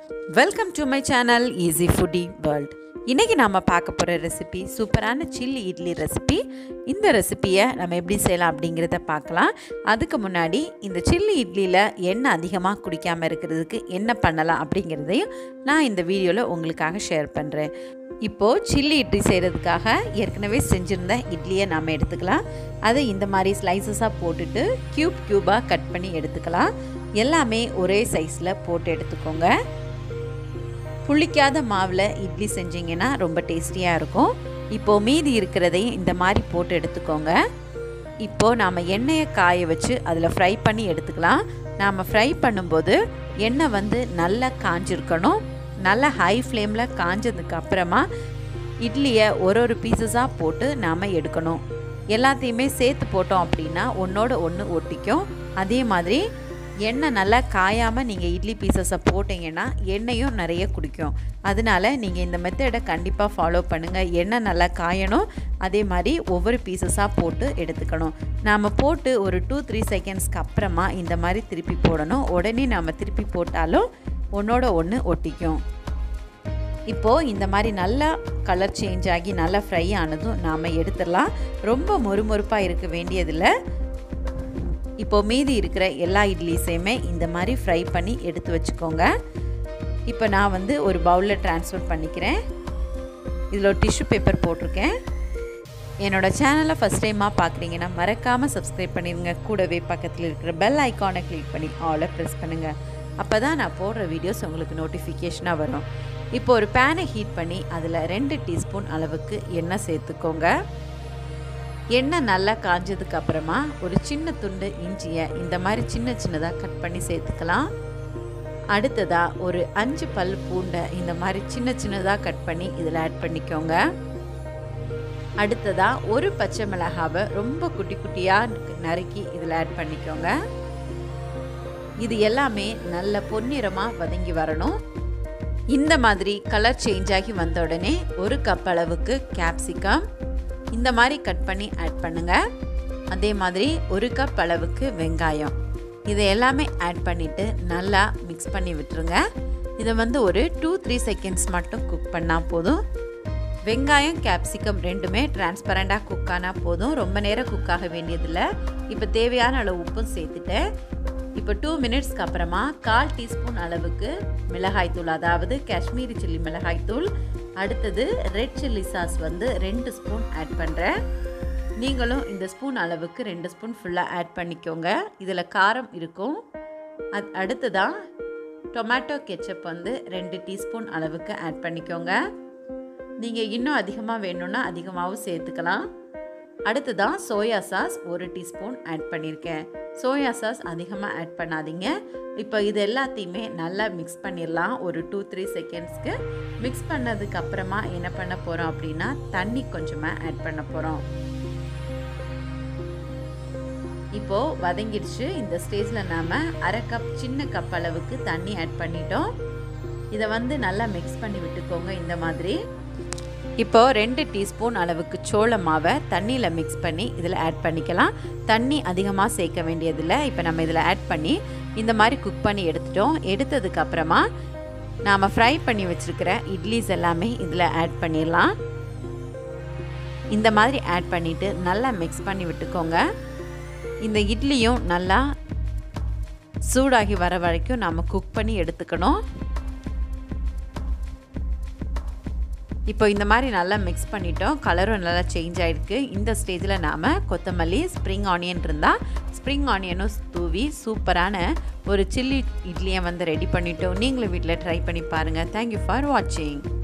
welcome to my channel easy foodie world இன்றைக்கி நாம் பார்க்க போகிற ரெசிபி சூப்பரான சில்லி இட்லி ரெசிபி இந்த ரெசிப்பியை நம்ம எப்படி செய்யலாம் அப்படிங்கிறத பார்க்கலாம் அதுக்கு முன்னாடி இந்த சில்லி இட்லியில் எண்ணெய் அதிகமாக குடிக்காமல் இருக்கிறதுக்கு என்ன பண்ணலாம் அப்படிங்கிறதையும் நான் இந்த வீடியோவில் உங்களுக்காக ஷேர் பண்ணுறேன் இப்போது சில்லி இட்லி செய்கிறதுக்காக ஏற்கனவே செஞ்சுருந்த இட்லியை நாம் எடுத்துக்கலாம் அதை இந்த மாதிரி ஸ்லைசஸாக போட்டுட்டு க்யூப் க்யூபாக கட் பண்ணி எடுத்துக்கலாம் எல்லாமே ஒரே சைஸில் போட்டு எடுத்துக்கோங்க புளிக்காத மாவில் இட்லி செஞ்சிங்கன்னா ரொம்ப டேஸ்டியாக இருக்கும் இப்போது மீதி இருக்கிறதையும் இந்த மாதிரி போட்டு எடுத்துக்கோங்க இப்போது நாம் எண்ணெயை காய வச்சு அதில் ஃப்ரை பண்ணி எடுத்துக்கலாம் நாம் ஃப்ரை பண்ணும்போது எண்ணெய் வந்து நல்லா காஞ்சிருக்கணும் நல்லா ஹை ஃப்ளேமில் காஞ்சதுக்கு அப்புறமா இட்லியை ஒரு ஒரு பீசஸாக போட்டு நாம் எடுக்கணும் எல்லாத்தையுமே சேர்த்து போட்டோம் அப்படின்னா ஒன்றோட ஒன்று ஒட்டிக்கும் அதே மாதிரி எண்ணெய் நல்லா காயாமல் நீங்கள் இட்லி பீசஸை போட்டிங்கன்னா எண்ணெயும் நிறைய குடிக்கும் அதனால நீங்கள் இந்த மெத்தடை கண்டிப்பாக ஃபாலோ பண்ணுங்கள் எண்ணெய் நல்லா காயணும் அதே மாதிரி ஒவ்வொரு பீசஸாக போட்டு எடுத்துக்கணும் நாம் போட்டு ஒரு டூ த்ரீ செகண்ட்ஸ்க்கு அப்புறமா இந்த மாதிரி திருப்பி போடணும் உடனே நாம் திருப்பி போட்டாலும் ஒன்றோட ஒன்று ஒட்டிக்கும் இப்போது இந்த மாதிரி நல்லா கலர் சேஞ்ச் ஆகி நல்லா ஃப்ரை ஆனதும் நாம் எடுத்துடலாம் ரொம்ப மொறுமொறுப்பாக இருக்க வேண்டியதில்லை இப்போது மீதி இருக்கிற எல்லா இட்லிஸையுமே இந்த மாதிரி ஃப்ரை பண்ணி எடுத்து வச்சுக்கோங்க இப்போ நான் வந்து ஒரு பவுலில் ட்ரான்ஸ்ஃபர் பண்ணிக்கிறேன் இதில் ஒரு டிஷ்யூ பேப்பர் போட்டிருக்கேன் என்னோடய சேனலை ஃபஸ்ட் டைமாக பார்க்குறீங்கன்னா மறக்காமல் சப்ஸ்கிரைப் பண்ணிடுங்க கூடவே பக்கத்தில் இருக்கிற பெல் ஐக்கானை கிளிக் பண்ணி ஆலை ப்ரெஸ் பண்ணுங்கள் அப்போ தான் நான் போடுற வீடியோஸ் உங்களுக்கு நோட்டிஃபிகேஷனாக வரும் இப்போ ஒரு பேனை ஹீட் பண்ணி அதில் ரெண்டு டீஸ்பூன் அளவுக்கு எண்ணெய் சேர்த்துக்கோங்க எண்ணெய் நல்லா காஞ்சதுக்கு அப்புறமா ஒரு சின்ன துண்டு இஞ்சியை இந்த மாதிரி சின்ன சின்னதாக கட் பண்ணி சேர்த்துக்கலாம் அடுத்ததாக ஒரு அஞ்சு பல் பூண்டை இந்த மாதிரி சின்ன சின்னதாக கட் பண்ணி இதில் ஆட் பண்ணிக்கோங்க அடுத்ததாக ஒரு பச்சை மிளகாவை ரொம்ப குட்டி குட்டியாக நறுக்கி இதில் ஆட் பண்ணிக்கோங்க இது எல்லாமே நல்ல பொன்னிறமாக வதங்கி வரணும் இந்த மாதிரி கலர் சேஞ்ச் ஆகி வந்த உடனே ஒரு கப் அளவுக்கு கேப்சிகம் இந்த மாதிரி கட் பண்ணி ஆட் பண்ணுங்கள் அதே மாதிரி ஒரு கப் அளவுக்கு வெங்காயம் இதை எல்லாமே ஆட் பண்ணிவிட்டு நல்லா மிக்ஸ் பண்ணி விட்டுருங்க இதை வந்து ஒரு டூ த்ரீ செகண்ட்ஸ் மட்டும் குக் பண்ணால் போதும் வெங்காயம் கேப்சிகம் ரெண்டுமே டிரான்ஸ்பரண்டாக குக் ஆனால் போதும் ரொம்ப நேரம் குக் ஆக வேண்டியதில்லை இப்போ தேவையான அளவு உப்பும் சேர்த்துட்டேன் இப்போ டூ மினிட்ஸ்க்கு அப்புறமா கால் டீஸ்பூன் அளவுக்கு மிளகாய்த்தூள் அதாவது காஷ்மீரி சில்லி மிளகாய்த்தூள் அடுத்தது ரெட் சில்லி சாஸ் வந்து ரெண்டு ஸ்பூன் ஆட் பண்ணுறேன் நீங்களும் இந்த ஸ்பூன் அளவுக்கு ரெண்டு ஸ்பூன் ஃபுல்லாக ஆட் பண்ணிக்கோங்க இதில் காரம் இருக்கும் அது அடுத்ததான் டொமேட்டோ கெச்சப் வந்து ரெண்டு டீஸ்பூன் அளவுக்கு ஆட் பண்ணிக்கோங்க நீங்கள் இன்னும் அதிகமாக வேணும்னா அதிகமாகவும் சேர்த்துக்கலாம் அடுத்ததான் சோயா சாஸ் ஒரு டீஸ்பூன் ஆட் பண்ணியிருக்கேன் சோயா சாஸ் அதிகமாக ஆட் பண்ணாதீங்க இப்போ இது எல்லாத்தையுமே நல்லா மிக்ஸ் பண்ணிடலாம் ஒரு டூ த்ரீ செகண்ட்ஸ்க்கு மிக்ஸ் பண்ணதுக்கு அப்புறமா என்ன பண்ண போகிறோம் அப்படின்னா தண்ணி கொஞ்சமாக ஆட் பண்ண போகிறோம் இப்போது வதங்கிடுச்சு இந்த ஸ்டேஜில் நாம் அரை கப் சின்ன கப் அளவுக்கு தண்ணி ஆட் பண்ணிட்டோம் இதை வந்து நல்லா மிக்ஸ் பண்ணி விட்டுக்கோங்க இந்த மாதிரி இப்போது ரெண்டு டீஸ்பூன் அளவுக்கு சோள மாவை தண்ணியில் மிக்ஸ் பண்ணி இதில் ஆட் பண்ணிக்கலாம் தண்ணி அதிகமாக சேர்க்க வேண்டியதில்லை இப்போ நம்ம இதில் ஆட் பண்ணி இந்த மாதிரி குக் பண்ணி எடுத்துட்டோம் எடுத்ததுக்கு அப்புறமா நாம் ஃப்ரை பண்ணி வச்சுருக்கிற இட்லிஸ் எல்லாமே இதில் ஆட் பண்ணிடலாம் இந்த மாதிரி ஆட் பண்ணிவிட்டு நல்லா மிக்ஸ் பண்ணி விட்டுக்கோங்க இந்த இட்லியும் நல்லா சூடாகி வர வரைக்கும் நாம் குக் பண்ணி எடுத்துக்கணும் இப்போ இந்த மாதிரி நல்லா மிக்ஸ் பண்ணிட்டோம் கலரும் நல்லா சேஞ்ச் ஆகிருக்கு இந்த ஸ்டேஜில் நாம் கொத்தமல்லி ஸ்ப்ரிங் ஆனியன் இருந்தால் ஸ்ப்ரிங் ஆனியனும் தூவி சூப்பரான ஒரு சில்லி இட்லியை வந்து ரெடி பண்ணிட்டோம் நீங்களும் வீட்டில் ட்ரை பண்ணி பாருங்கள் தேங்க்யூ ஃபார் வாட்சிங்